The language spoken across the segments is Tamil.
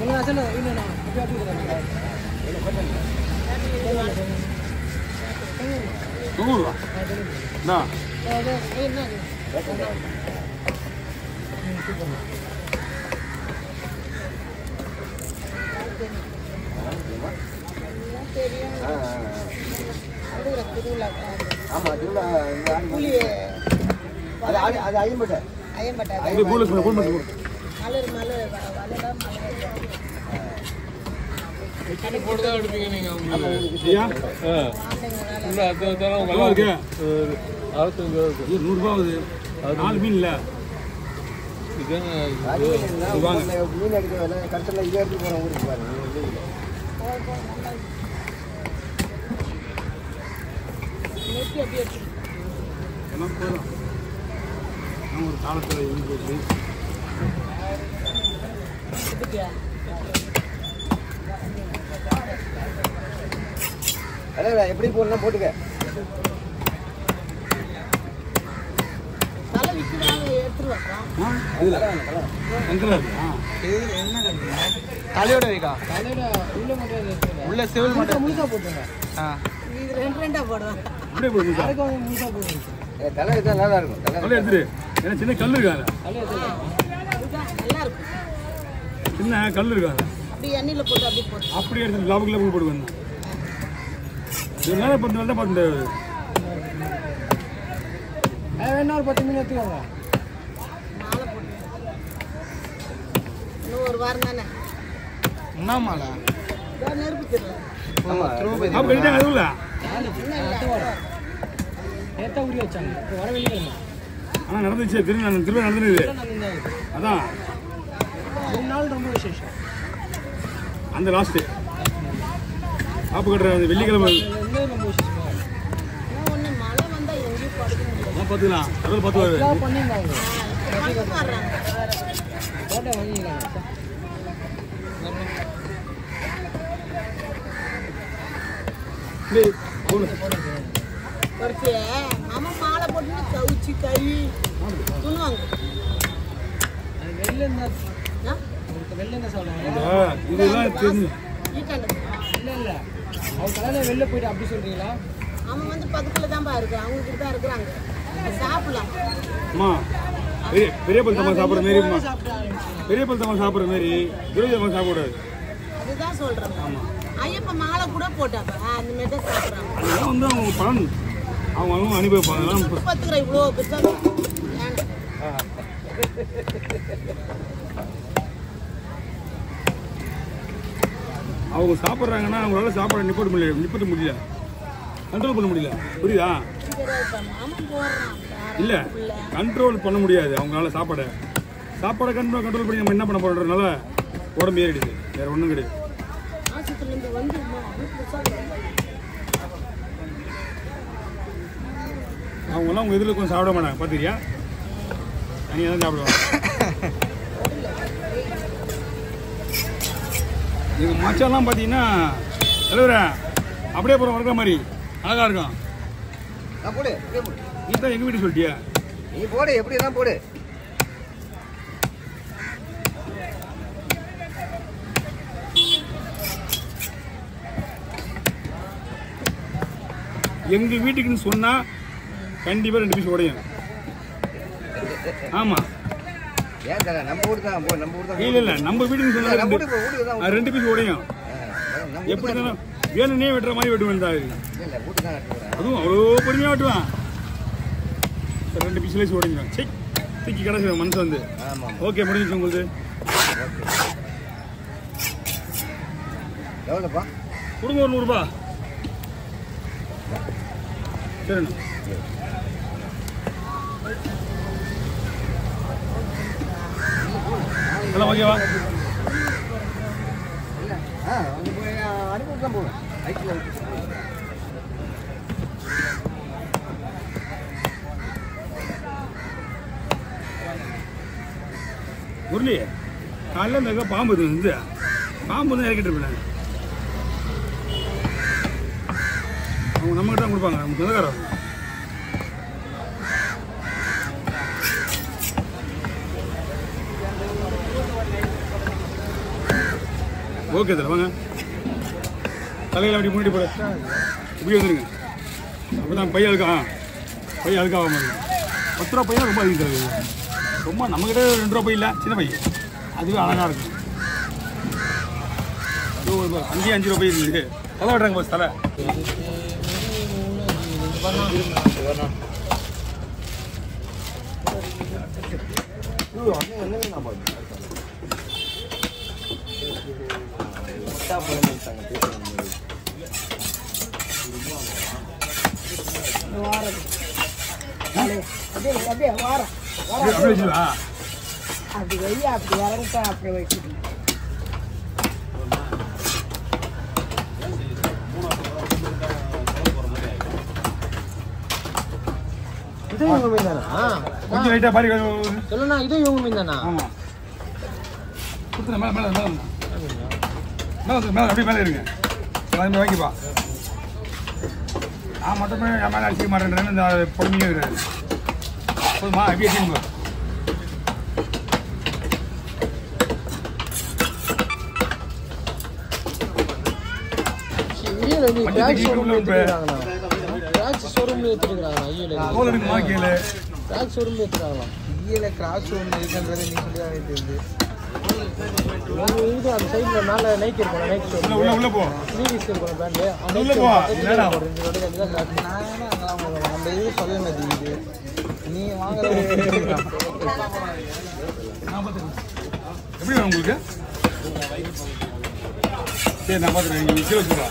தொண்ணூறுவா என்ன ஆமா திருவிழா இந்த ஆண்டு அது அது அது ஐம்பட்டை அப்படியே போல சொல்ல போன் பண்ணி ஐயா எவ்வளோ இருக்கு இது நூறுரூபா ஆகுது நாலு மீன் இல்லை வாங்க. மீன் அடிக்க வேலை கடைசியில் இதை எடுத்து போகிறோம் ஊருக்கு பாருங்க எல்லாம் போதும் நான் ஒரு காலத்தில் இருந்து போச்சு அதான் எப்படி போடணும் போட்டுக்க ஆ இதில் எங்கே இருக்கா தலையோட வைக்கா உள்ள செவில் மட்டும் ஆ இது ரெண்டு ரெண்டா போடுவேன் அப்படியே போய் முழுசா. ஏ, தலை எடுத்தா நல்லா இருக்கும் தலை அப்படியே எடுத்துரு ஏன்னா சின்ன கல் இருக்காது இதுதான் நல்லா இருக்கும் சின்ன கல் இருக்காது அப்படியே எண்ணெயில் போட்டு அப்படியே போட்டு அப்படியே எடுத்து லாபுக்கு லாபுக்கு போடுவேன் ஒரு நேரம் பத்து நாள் தான் பார்த்து ஒரு பத்து மீன் எடுத்துக்கோங்க மாலை போட்டு இன்னும் ஒரு வாரம் தானே என்ன மாலை இதோ நெருப்பு திருவிழா ஆமா அப்போ கட்டிட்டாங்க அதுக்குள்ள நேத்தா உரி வச்சாங்க இப்போ வர வெள்ளிக்கிழமை ஆனால் நடந்துச்சு திரும்ப திரும்ப நடந்துருது அதான் மூணு நாள் ரொம்ப விசேஷம் அந்த லாஸ்ட்டு ஆப்பு கட்டுற அந்த வெள்ளிக்கிழமை இன்னும் ரொம்ப விசேஷமா இன்னும் ஒன்று மழை வந்தால் எங்கேயும் படுக்க முடியாது அதான் பார்த்துக்கலாம் கடவுள் பார்த்துவாரு பண்ணியிருந்தாங்க படுக்க வர்றாங்க ஃபோட்டோ வாங்கிக்கிறாங்க டேய், போடு. பறிச்சு நம்ம மாலை போட்டுன்னு கவுச்சி கை துணுவாங்க அது வெளில இருந்தா ஆ? அவருக்கு வெளில இருந்தா சொல்லுவாங்க இந்த இதெல்லாம் தெரிஞ்சு வீட்டாண்ட இல்லை இல்லை அவர் கடையில் வெளில போயிட்டு அப்படி சொல்றீங்களா அவன் வந்து பக்கத்தில் தான்ப்பா இருக்கு அவங்க கிட்ட தான் இருக்கிறாங்க சாப்பிடலாம் அம்மா பெரிய பெரிய பழுத்தம்மா சாப்பிட்ற மாரி அம்மா. சாப்பிட்டு ஆரம்பிச்சு பெரிய பழுத்தம்மா சாப்பிட்ற மாரி துரிதம்மா சாப்பிடக்கூடாது அதுதான் சொல்கிறேன் ஐயப்ப மாலை கூட போட்டாப்ப அந்த மாதிரி தான் சாப்பிட்றாங்க அதெல்லாம் வந்து அவங்க பலன் அவங்க அவங்க அனுபவிப்பாங்க அதெல்லாம் இப்ப- பத்துக்கிற இவ்வளோ பெருசா வேண்டாம் அவங்க சாப்பிட்றாங்கன்னா அவங்களால சாப்பாடு நிப்பாட்ட முடியல நிப்பாட்ட முடியல கண்ட்ரோல் பண்ண முடியல புரியுதா மாமன் போடுறான் இல்லை கண்ட்ரோல் பண்ண முடியாது அவங்களால சாப்பாடை சாப்பாடை கண்ட்ரோல் கண்ட்ரோல் பண்ணி நம்ம என்ன பண்ண போகிறோன்றனால உடம்பு ஏறிடுது வேற ஒன்றும் கிடையாது ஆஸ்பத்திரிலேருந்து வந்து அவங்கெல்லாம் உங்கள் இதில் கொஞ்சம் சாப்பிட மாட்டாங்க பார்த்துக்கிறியா தனியாக தான் சாப்பிடுவாங்க எங்கள் மச்சான்லாம் பார்த்தீங்கன்னா தலைவரே அப்படியே போகிற வர்ற மாதிரி அழகாக இருக்கும் நான் போடு இப்படியே போடு நீ தான் எங்கள் வீட்டு சொல்லிட்டியா நீ போடு எப்படி தான் போடு எங்கள் வீட்டுக்குன்னு சொன்னால் கண்டிப்பாக ரெண்டு பீஸ் உடையும் ஆமாம் ஏன் தலை நம்ம ஊர் தான் போ நம்ம ஊர் தான் இல்லை இல்லை நம்ம வீட்டுக்கு சொன்னா நம்ம ரெண்டு வீட்டுக்கு வீட்டுக்கு தான் ஆ, ரெண்டு பீஸ் உடையும் நம்ம எப்படி இருந்தாலும் வேணும்னே வெட்டுற மாதிரி வெட்டுவேன் தான் இல்லை இல்லை வீட்டுக்கு தான் எடுத்துக்கிறேன் அதுவும் அவ்வளோ பொறுமையாக வெட்டுவான் இப்ப ரெண்டு பீஸ் லேஸ் உடைஞ்சிடும் சரி தூக்கி கிடச்சி மனசு வந்து ஆமாம் ஓகே முடிஞ்சிச்சு உங்களுக்கு எவ்வளோப்பா கொடுங்க ஒரு நூறுரூபா சரிண்ணா எல்லாம் ஓகேவா ஆ அங்கே போய் அனுப்பி விட்டு தான் போவேன் பைக்கில் முரளி காலைல இந்த பக்கம் பாம்பு இருந்து பாம்பு வந்து இறக்கிட்டு இருப்பேன் அவங்க நம்மகிட்ட தான் கொடுப்பாங்க நம்ம சொந்தக்காரங்க ஓகே சார் வாங்க தலையில் அப்படி மூடி போட இப்படி வந்துருங்க அப்போ தான் பையன் அழுக்கா பையன் அழுக்காக மாதிரி பத்து ரூபா பையன் ரொம்ப அதிகம் சார் ரொம்ப நம்மக்கிட்ட ரெண்டு ரூபா பை இல்லை சின்ன பையன் அதுவே அழகாக இருக்கும் இதோ ஒரு பாரு, அங்கேயும் அஞ்சு ரூபா பை இருக்குது தலை விடுறாங்க பஸ் தலை ஐயோ, அண்ணன் என்னங்க நான் பார்த்தேன். முட்டா பழம் வச்சாங்க, பேசுறாங்க. அப்படியே அப்படியே வாரம் அப்படியே அப்படியே வச்சுருவா அப்படி வை அப்படி இறங்கிட்டா அப்படி வச்சுட்டு இது இவங்க மீன் தானா கொஞ்சம் லைட்டாக பாரி சொல்லுண்ணா இது இவங்க மீன் தானா ஆமாம் கொடுத்துருங்க மேலே மேலே மேலே வந்தா. மேலே வந்து மேலே அப்படியே மேலே இருங்க எல்லாருமே வாங்கிப்பா நான் மட்டுமே என் மேலே அடிச்சிக்க மாட்டேன்றேன்னு இந்த பொறுமையாக இருக்கிறாரு போதுமா அப்படியே வச்சுக்கோங்க ஐயோல நீ மஞ்சள் கிராக் தூக்கி ஷோரூம்ல உள்ள வைப்ப. எடுத்துக்கிறாங்கண்ணா கிராக் ஷோரூம்ல எடுத்துக்கிறாங்க ஐயோல தோல் எடுக்குமா கீழே கிராக் ஷோரூம்ல எடுத்துக்கிறாங்களா ஈயில கிராஸ் ஒன்று இருக்குன்றது நீ சொல்லி தான் தெரியுது உங்க இது அந்த சைடுல மேல நைக் இருக்கும் நைக் உள்ள ஷோரூம் உள்ள உள்ள போ நீவிஸ் இருக்கும் பேண்ட் அந்த உள்ள போ, என்னடா? ரெண்டு ரோடு அதுதான் கிராக் நான் என்ன அங்கெல்லாம் போகணும். நம்ம இது சொல்ல மாட்டேங்குது நீ வாங்குற எப்படி வேணும் உங்களுக்கு சரி நான் பார்த்துக்கிறேன் நீங்கள் கீழே வச்சுக்கா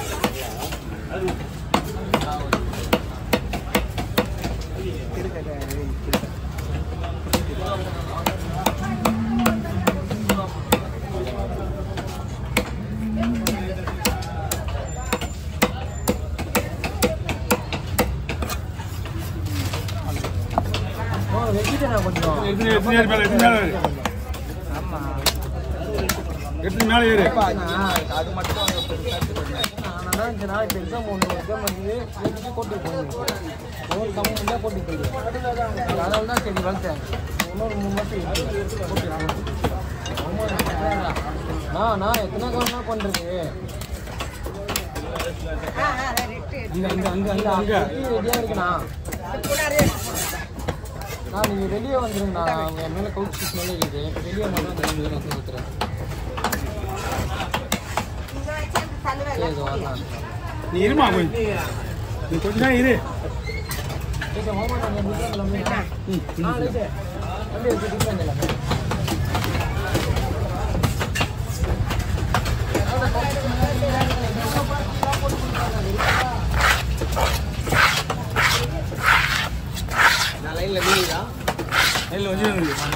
வெட்டிட்டேன் கொஞ்சம் எத்தனை எத்தனை ஏறு மேலே எத்தனை மேலே ஏறு எத்தனை மேலே ஏறு அது மட்டும் அங்கே பெருசாக நான் இந்த நாளைக்கு எக்ஸாம் ஒன்று எக்ஸாம் வந்து எழுதிட்டு கோட்டுக்கு போகணும் ஒரு கம்மி இருந்தால் கோட்டுக்கு போயிடுவேன் அதனால தான் சரி வளர்த்தேன் இன்னொரு மூணு மாதம் இருக்கு. கோட்டுக்கு போகணும். ரொம்ப நான் நான் எத்தனை கவனம் பண்ணுறது அங்க அங்க அங்க அங்க அங்க ரெடியாக இருக்குண்ணா நான் நீங்கள் வெளியே வந்துருங்கண்ணா அவங்க என் மேலே கவுச் ஸ்மெல் இருக்குது வெளியே மட்டும் அந்த ரெண்டு பேரும் கொடுத்துறேன் சரி இது வரலாம் நீ இருமா கொஞ்சம் நீ கொஞ்ச நேரம் இரு சரி ஹோம் நாங்கள் டிஃப்ரெண்ட் எல்லாமே ஆ ரைட்டு வண்டி வச்சு டிஃப்ரெண்ட் எல்லாமே நான் லைனில் மீனிதா நெல் வந்து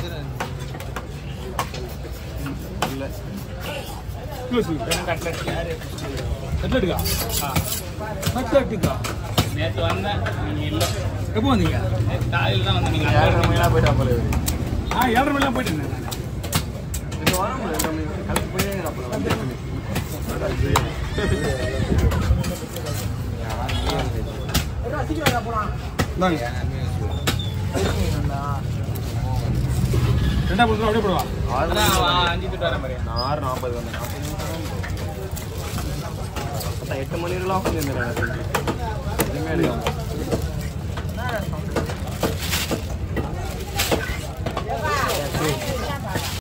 கட்லெட்டுக்கா கட்லெட்டுக்கா நேற்று வந்தேன் நீங்கள் இல்லை எப்போ வந்தீங்க காலையில் தான் வந்தேன் நீங்கள் ஏழரை மணிலாம் போயிட்டா போல ஆ ஏழரை மணிலாம் போயிட்டேன் நான். இது வரும் கலந்து போய் அப்புறம் இந்தாங்க ரெண்டா கொடுத்து அப்படியே போடுவா அதான் அஞ்சு திட்டு வரேன் பாரு நான் ஆறு நாற்பது வந்தேன் நாற்பது நிமிஷம் எட்டு மணி வரலாம் வந்துருந்தேன் இனிமேல்